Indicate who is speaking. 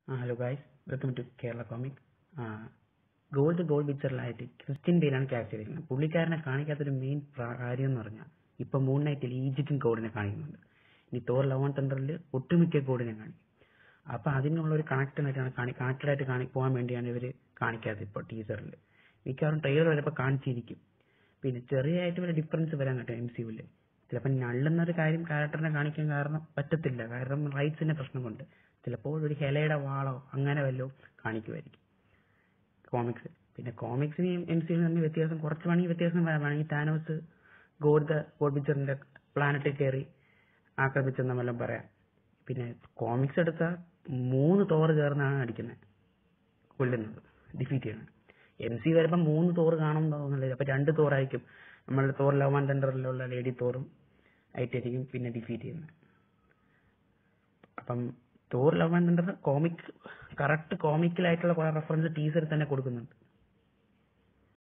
Speaker 1: ആ hello guys welcome to Kerala comic ഗോൾഡ് ഗോൾ പിക്ചറിലായിട്ട് ക്രിസ്ത്യൻ ബെയിലാണ് ക്യാപ്ചർ ചെയ്തിരിക്കുന്നത് പുള്ളിക്കാരനെ കാണിക്കാത്തൊരു മെയിൻ കാര്യം എന്ന് പറഞ്ഞാൽ ഇപ്പൊ മൂൺ നൈറ്റിൽ ഈജിപ്ഷ്യൻ കോഡിനെ കാണിക്കുന്നുണ്ട് ഇനി തോർ ലവൺ തണ്ടറിൽ ഒട്ടുമിക്ക കോഡിനെ കാണിക്കും അപ്പൊ അതിനുള്ള ഒരു കണക്റ്റഡായിട്ടാണ് കാണി കണക്റ്റഡ് ആയിട്ട് കാണി പോകാൻ വേണ്ടിയാണ് ഇവര് കാണിക്കാത്തത് ഇപ്പോൾ ടീസറിൽ മിക്കവാറും ട്രെയിലർ വരപ്പോൾ കാണിച്ചിരിക്കും പിന്നെ ചെറിയതായിട്ട് വരെ ഡിഫറൻസ് വരാൻ കേട്ടോ എം സി യുവില് ചിലപ്പോൾ ഞള്ളുന്ന ഒരു കാര്യം ക്യാരക്ടറിനെ കാണിക്കാൻ കാരണം പറ്റത്തില്ല കാരണം റൈറ്റ്സിന്റെ പ്രശ്നം കൊണ്ട് ചിലപ്പോൾ ഒരു ഹെലയുടെ വാളോ അങ്ങനെ വല്ലതും കാണിക്കുമായിരിക്കും കോമിക്സ് പിന്നെ കോമിക്സിനെയും എം സി തമ്മിൽ വ്യത്യാസം കുറച്ച് വേണമെങ്കിൽ വ്യത്യാസം വരാം വേണമെങ്കിൽ താനോസ് ഗോഡ് ദ ഗോഡ് പിക്ചറിന്റെ പ്ലാനറ്റിൽ കയറി ആക്രമിച്ചെന്ന് വല്ലതും പറയാം പിന്നെ കോമിക്സ് എടുത്ത മൂന്ന് തോറ് ചേർന്നാണ് അടിക്കുന്നത് കൊല്ലുന്നത് ഡിഫീറ്റ് ചെയ്യുന്നത് എം സി വരുമ്പോൾ മൂന്ന് തോറ് കാണും തോന്നുന്നില്ല അപ്പൊ രണ്ട് തോറായിരിക്കും നമ്മളുടെ തോർ ലവ് ആൻഡ് തണ്ടറിലുള്ള ലേഡി തോറും ആയിട്ടായിരിക്കും പിന്നെ ഡിഫീറ്റ് ചെയ്യുന്നത് അപ്പം Thor love and thunder comic correct കോമിക്കലായിട്ടുള്ള കുറെ റെഫറൻസ് ടീസറിൽ തന്നെ കൊടുക്കുന്നുണ്ട്